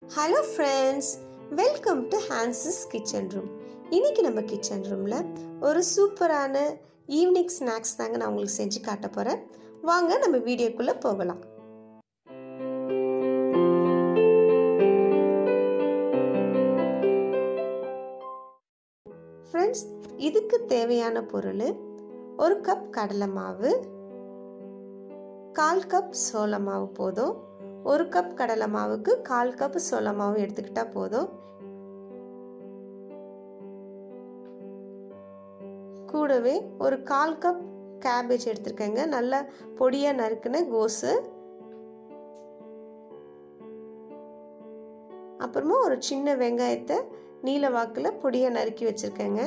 hello friends welcome to Hansa's kitchen room இன்னைக்கு நம்ம kitchen ரூமில் ஒரு சூப்பரான ஈவினிங் ஸ்நாக்ஸ் தாங்க நான் உங்களுக்கு செஞ்சு காட்ட போகிறேன் வாங்க நம்ம வீடியோக்குள்ளே போகலாம் ஃப்ரெண்ட்ஸ் இதுக்கு தேவையான பொருள் ஒரு கப் கடலை மாவு கால் கப் சோள மாவு போதும் ஒரு கப் கடலை மாவுக்கு கால் கப் சோள மாவு எடுத்துக்கிட்டா போதும் கூடவே ஒரு கால் கப் கேபேஜ் எடுத்திருக்கேங்க நல்லா பொடியாக நறுக்குன கோஸு அப்புறமா ஒரு சின்ன வெங்காயத்தை நீல வாக்கில் பொடியாக நறுக்கி வச்சுருக்கேங்க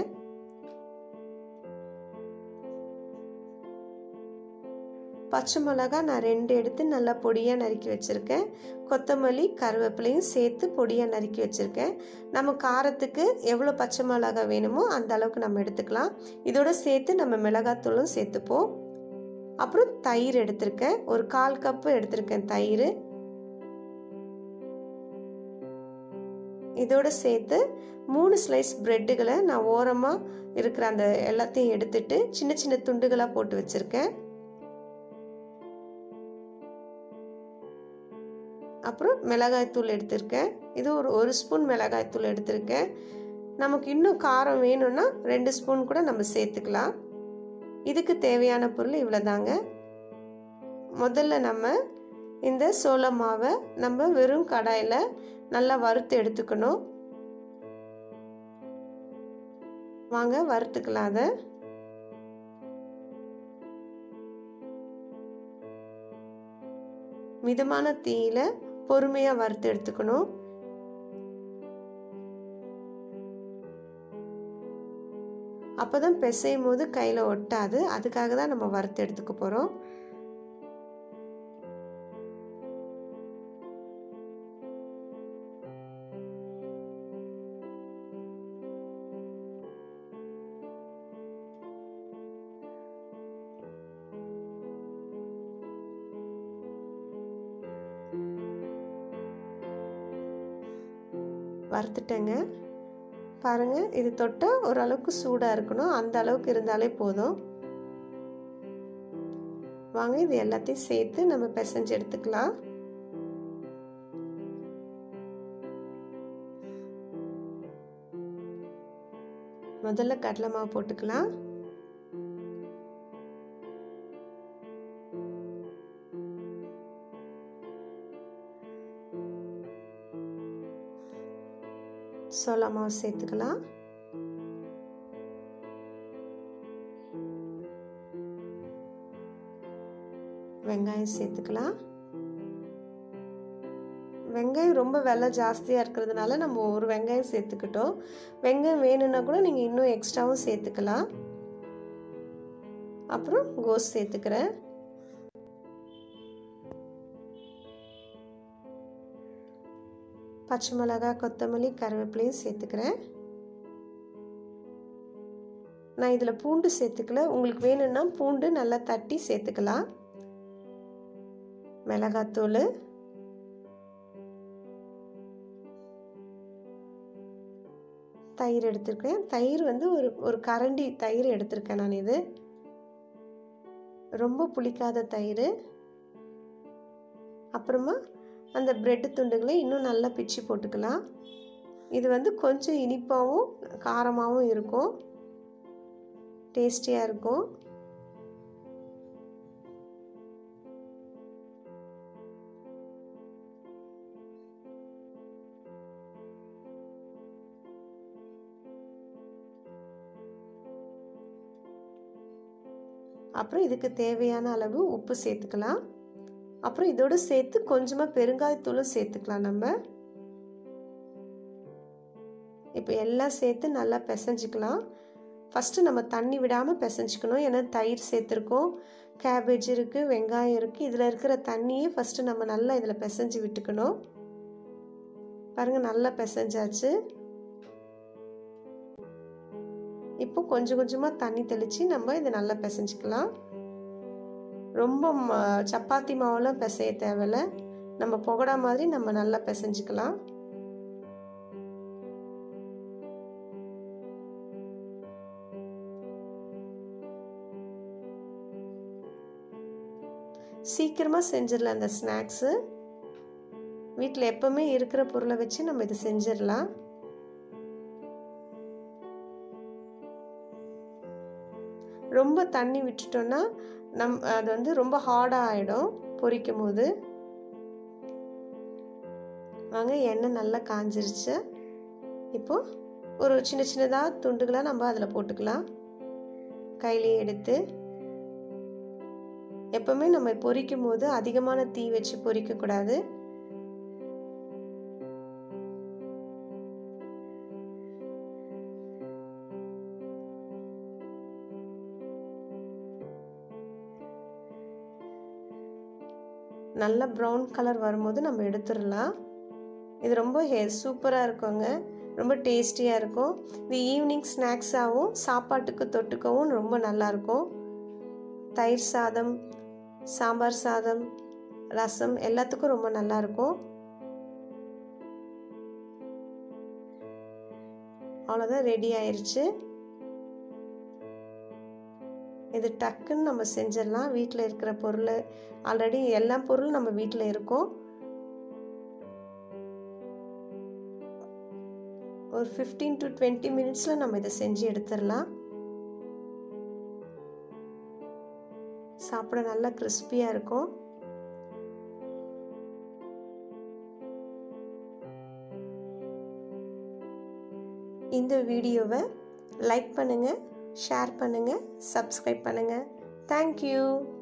பச்சை மிளகா நான் ரெண்டு எடுத்து நல்லா பொடியாக நறுக்கி வச்சுருக்கேன் கொத்தமல்லி கருவேப்பிலையும் சேர்த்து பொடியாக நறுக்கி வச்சுருக்கேன் நம்ம காரத்துக்கு எவ்வளோ பச்சை மிளகா வேணுமோ அந்த அளவுக்கு நம்ம எடுத்துக்கலாம் இதோட சேர்த்து நம்ம மிளகாத்தூளும் சேர்த்துப்போம் அப்புறம் தயிர் எடுத்திருக்கேன் ஒரு கால் கப்பு எடுத்திருக்கேன் தயிர் இதோட சேர்த்து மூணு ஸ்லைஸ் ப்ரெட்டுகளை நான் ஓரமாக இருக்கிற அந்த எல்லாத்தையும் எடுத்துட்டு சின்ன சின்ன துண்டுகளாக போட்டு வச்சுருக்கேன் அப்புறம் மிளகாய்த்தூள் எடுத்திருக்கேன் இது ஒரு ஒரு ஸ்பூன் மிளகாய்த்தூள் எடுத்திருக்கேன் நமக்கு இன்னும் காரம் வேணும்னா ரெண்டு ஸ்பூன் கூட நம்ம சேர்த்துக்கலாம் இதுக்கு தேவையான பொருள் இவ்வளோதாங்க முதல்ல நம்ம இந்த சோள மாவை நம்ம வெறும் கடாயில் நல்லா வறுத்து எடுத்துக்கணும் வாங்க வறுத்துக்கலாம் அதை மிதமான தீயில பொறுமையா வறுத்து எடுத்துக்கணும் அப்போதான் பிசையும் போது கையில் ஒட்டாது அதுக்காக தான் நம்ம வறுத்து எடுத்துக்க போகிறோம் வறுத்துட்டேங்க பாருங்கள் இது தொட்டால் ஓரளவுக்கு சூடாக இருக்கணும் அந்த அளவுக்கு இருந்தாலே போதும் வாங்க இது எல்லாத்தையும் சேர்த்து நம்ம பிசைஞ்சு எடுத்துக்கலாம் முதல்ல கடலை மாவு போட்டுக்கலாம் சோள மாவு சேர்த்துக்கலாம் வெங்காயம் சேர்த்துக்கலாம் வெங்காயம் ரொம்ப விலை ஜாஸ்தியாக இருக்கிறதுனால நம்ம ஒரு வெங்காயம் சேர்த்துக்கிட்டோம் வெங்காயம் வேணும்னா கூட நீங்கள் இன்னும் எக்ஸ்ட்ராவும் சேர்த்துக்கலாம் அப்புறம் கோஸ் சேர்த்துக்கிறேன் பச்சை மிளகா கொத்தமல்லி கருவேப்பிலையும் சேர்த்துக்கிறேன் நான் இதில் பூண்டு சேர்த்துக்கல உங்களுக்கு வேணும்னா பூண்டு நல்லா தட்டி சேர்த்துக்கலாம் மிளகாத்தூள் தயிர் எடுத்திருக்கேன் தயிர் வந்து ஒரு ஒரு கரண்டி தயிர் எடுத்திருக்கேன் நான் இது ரொம்ப புளிக்காத தயிர் அப்புறமா அந்த பிரெட்டு துண்டுகளை இன்னும் நல்லா பிச்சு போட்டுக்கலாம் இது வந்து கொஞ்சம் இனிப்பாகவும் காரமாகவும் இருக்கும் டேஸ்டியாக இருக்கும் அப்புறம் இதுக்கு தேவையான அளவு உப்பு சேர்த்துக்கலாம் அப்புறம் இதோடு சேர்த்து கொஞ்சமாக பெருங்காயத்தூளும் சேர்த்துக்கலாம் நம்ம இப்போ எல்லாம் சேர்த்து நல்லா பிசைஞ்சிக்கலாம் ஃபஸ்ட்டு நம்ம தண்ணி விடாமல் பிசைஞ்சிக்கணும் ஏன்னா தயிர் சேர்த்துருக்கோம் கேபேஜ் இருக்குது வெங்காயம் இருக்குது இதில் இருக்கிற தண்ணியே ஃபஸ்ட்டு நம்ம நல்லா இதில் பிசைஞ்சு விட்டுக்கணும் பாருங்கள் நல்லா பிசைஞ்சாச்சு இப்போ கொஞ்சம் கொஞ்சமாக தண்ணி தெளித்து நம்ம இதை நல்லா பிசைஞ்சிக்கலாம் ரொம்ப சப்பாத்தி மாவுலாம் பிசைய தேவையில்ல நம்ம புகடா மாதிரி நம்ம நல்லா பிசைஞ்சிக்கலாம் சீக்கிரமாக செஞ்சிடலாம் அந்த ஸ்நாக்ஸு வீட்டில் எப்போவுமே இருக்கிற பொருளை வச்சு நம்ம இது செஞ்சிடலாம் ரொம்ப தண்ணி விட்டுட்டோன்னா நம் அது வந்து ரொம்ப ஹார்டாக ஆகிடும் பொரிக்கும் போது வாங்க எண்ணெய் நல்லா காஞ்சிருச்சு இப்போது ஒரு சின்ன சின்னதாக துண்டுகளாக நம்ம அதில் போட்டுக்கலாம் கையிலே எடுத்து எப்பவுமே நம்ம பொரிக்கும் போது அதிகமான தீ வச்சு பொரிக்கக்கூடாது நல்ல ப்ரௌன் கலர் வரும்போது நம்ம எடுத்துடலாம் இது ரொம்ப ஹே சூப்பராக இருக்குங்க ரொம்ப டேஸ்டியாக இருக்கும் இது ஈவினிங் ஸ்நாக்ஸாகவும் சாப்பாட்டுக்கு தொட்டுக்கவும் ரொம்ப நல்லாயிருக்கும் தயிர் சாதம் சாம்பார் சாதம் ரசம் எல்லாத்துக்கும் ரொம்ப நல்லாயிருக்கும் அவ்வளோதான் ரெடி ஆயிடுச்சு இது டக்குன்னு நம்ம செஞ்சிடலாம் வீட்டில் இருக்கிற பொருள் ஆல்ரெடி எல்லா பொருளும் நம்ம வீட்டில் இருக்கும் ஒரு ஃபிஃப்டீன் டு டுவெண்ட்டி மினிட்ஸில் நம்ம இதை செஞ்சு எடுத்துடலாம் சாப்பிட நல்லா கிறிஸ்பியாக இருக்கும் இந்த வீடியோவை லைக் பண்ணுங்கள் ஷேர் பண்ணுங்கள் சப்ஸ்கிரைப் பண்ணுங்கள் தேங்க்யூ